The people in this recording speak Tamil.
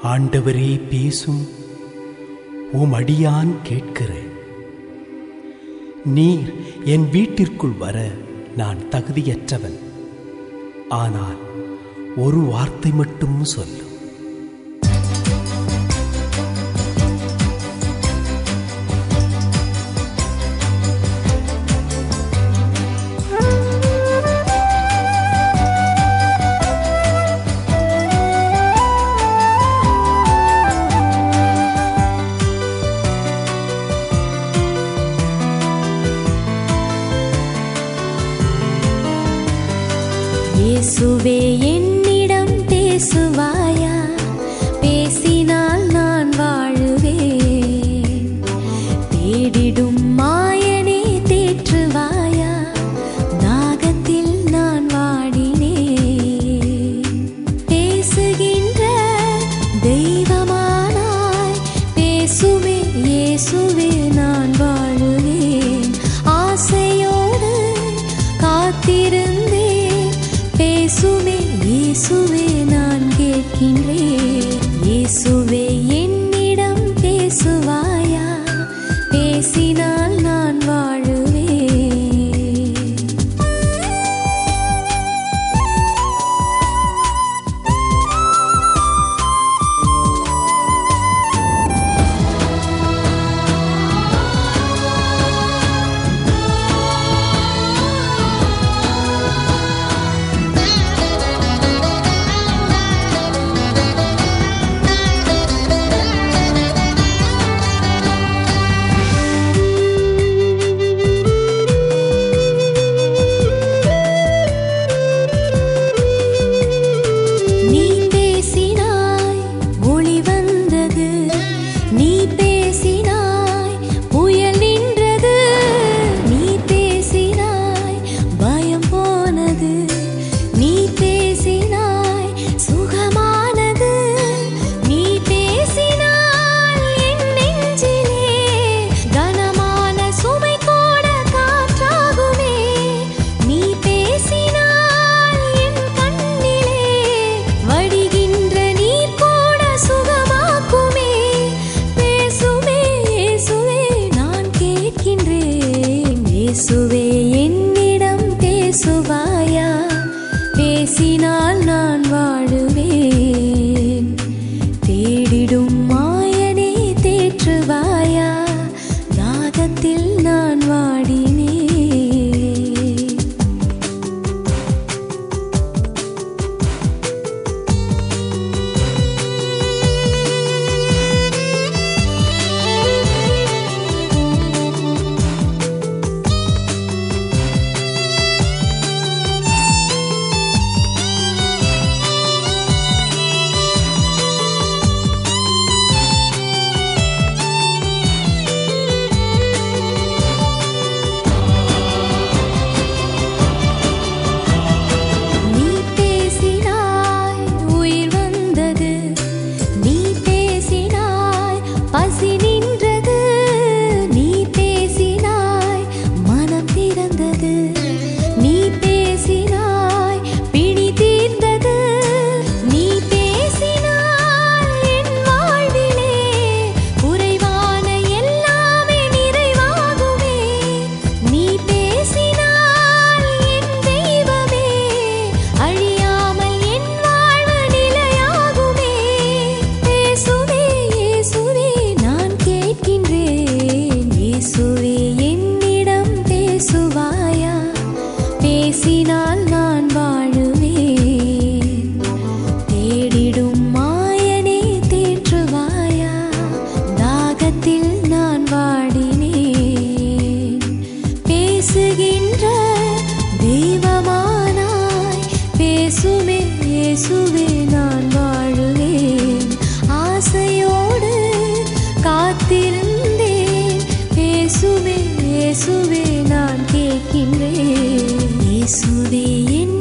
ஆண்டவரே பேசும் உம் அடியான் கேட்கிறேன் நீர் என் வீட்டிற்குள் வர நான் தகுதியற்றவன் ஆனால் ஒரு வார்த்தை மட்டும் சொல்லும் இயேசுவே என்னிடம் பேசுவாயா பேசினால் நான் வாழுவேன் தேடிடும் மாயனே தேற்றுவாயா தாகத்தில் நான் வாடினேன் பேசுகின்ற தெய்வமானாய் பேசுவே இயேசுவே நான் வாழுவேன் ஆசையோடு காத்திருந்தேன் பேசுவே இயேசுவே நான் கேட்கின்றேன் இயேசுவே என்னிடம் பேசுவாயா பேசினால் நான் வாழுவேன் நீ பேசினாய் ஒளி வந்தது நீ பேசினாய் புயல் நின்றது நீ பேசினாய் பயம் போனது நீ பேசினாய் சுகமானது நீ பேசினாய் என் நெஞ்சிலே கனமான சுமை கூட காற்றாகுமே நீ பேசினாய் என் கண்ணிலே வடிகின்ற நீர் கூட சுகமாக்குமே பேசுமே இயேசுவே நான் கேட்கின்றேன் இயேசுவே என்னிடம் பேசுவாயா பேசினால் நான் வாழுவேன் தேடிடும் மாயனே தேற்றுவாயா தாகத்தில் நான் வாடினேன் நீ பேசினாய் உயிர் வந்தது நீ பேசினாய் பசி நின்றது நீ பேசினாய் மனம் திறந்தது நீ பேசினாய் பிணி தீர்ந்தது நீ பேசினாய் என் வாழ்விலே குறைவான எல்லாமே நிறைவாகுமே நீ பேசினாய் என் தெய்வமே அழியாமல் என் வாழ்வு நிலையாகுமே பேசுவே இயேசுவே நான் கேட்கின்றேன் இயேசுவே என்னிடம் பேசுவாயா பேசினால் நான் வாழுவேன் தேடிடும் மாயனே தேற்றுவாயா தாகத்தில் நான் வாடினேன் பேசுகின்ற தெய்வமானாய் பேசுமே இயேசுவே நான் வாழுவேன் ஆசையோடு காத்திருந்தேன் பேசுமே இயேசுவே நான் கேட்கின்றேன் இயேசுவே என்